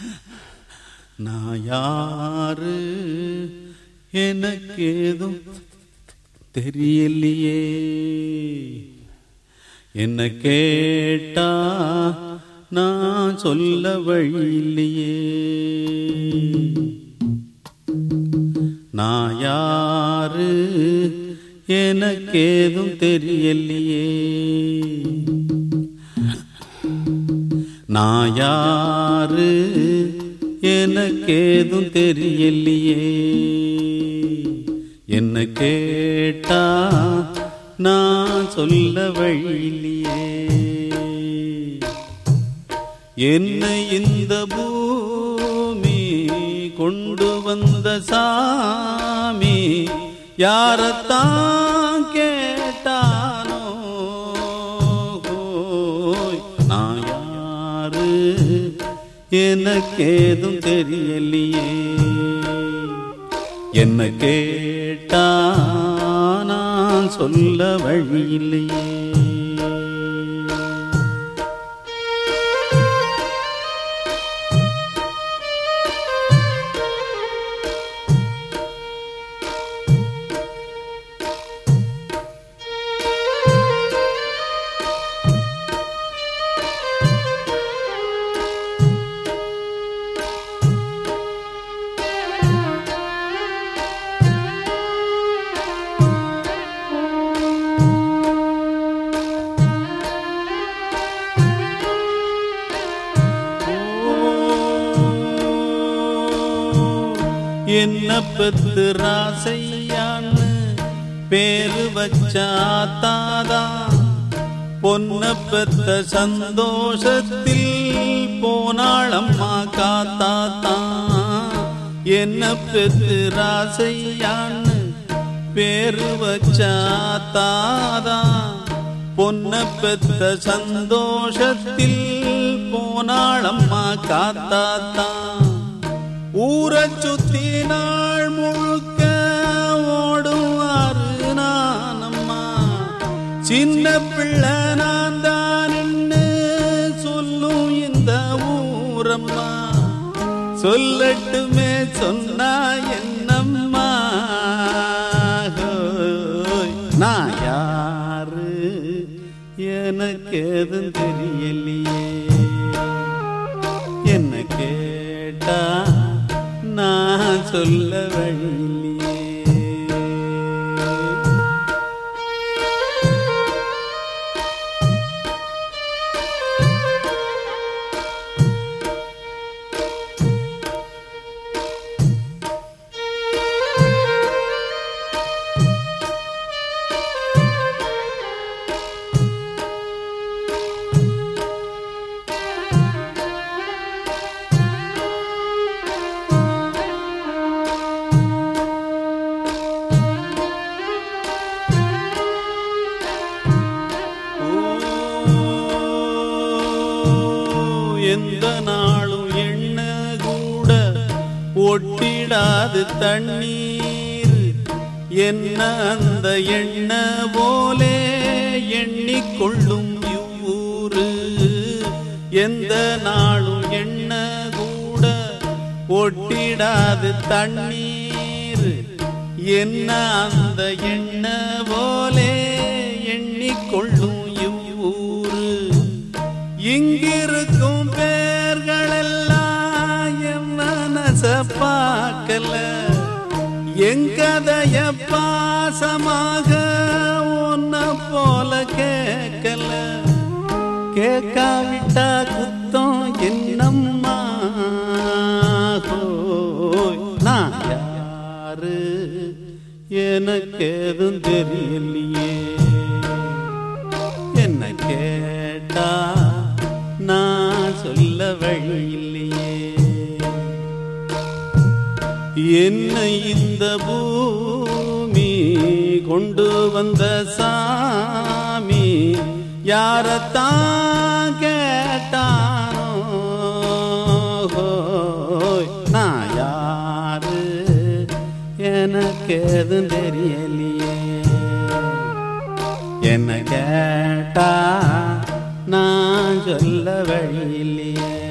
நான் யாரு எனக்கு ஏதும் தெரியலையே என்ன கேட்டா நான் சொல்ல வழியில்லையே நான் யாரு எனக்கேதும் தெரியலையே நான் யாரு எனக்கேதும் தெரியலையே என்ன கேட்டா நான் சொல்ல வழியிலையே என்னை இந்த பூமி கொண்டு வந்த சாமி யாரத்தான் கேட்டானோ ஹோய், நான் யாரு எனக்கேதும் தெரியலையே என்ன கேட்டா நான் சொல்ல வழியில்லையே என்ன பெத்து ராசையான்னு பேரு வச்சாத்தாதா பொன்ன பெத்த சந்தோஷத்தில் போனாளம்மா காத்தாத்தா என்ன பெத்து ராசையான்னு பேரு வச்சாத்தாதா பொன்ன பெத்த சந்தோஷத்தில் போனாளம்மா காத்தாத்தா ஊரை சுத்தி நாள் முழுக்க ஓடுவாரு நானம்மா சின்ன பிள்ளை நான் தான் சொல்லும் இந்த ஊரம்மா சொல்லட்டுமே சொன்னா என்னம்மா ஹோய், நான் யாரு எனக்கு எதுவும் தெரியலையே என்ன கேட்டா நான் சொல்ல வழியில்லையே எந்த நாளும் எண்ண கூட ஒட்டிடாது தண்ணீர் என்ன அந்த எண்ண போலே எண்ணிக்கொள்ளும் இவ்வூரு எந்த நாளும் எண்ண கூட ஒட்டிடாது தண்ணீர் என்ன அந்த எண்ண போலே எண்ணிக்கொள்ளும் இவ்வூரு இங்கிருக்கும் பேர்கள் எல்லாம் என் மனச பார்க்கல எங்கதைய பாசமாக உன்ன போல கேட்கல கேட்காவிட்டா குத்தம் என்னம்மா ஹோய், நான் யாரு எனக்கு எதுவும் தெரியலையே என்ன கேட்டா நான் சொல்ல வழியில்லையே என்னை இந்த பூமி கொண்டு வந்த சாமி யாரத்தான் கேட்டானோ ஹோய், நான் யாரு எனக்கு எதுவும் தெரியலையே என்ன கேட்டா நான் சொல்ல வழியில்லையே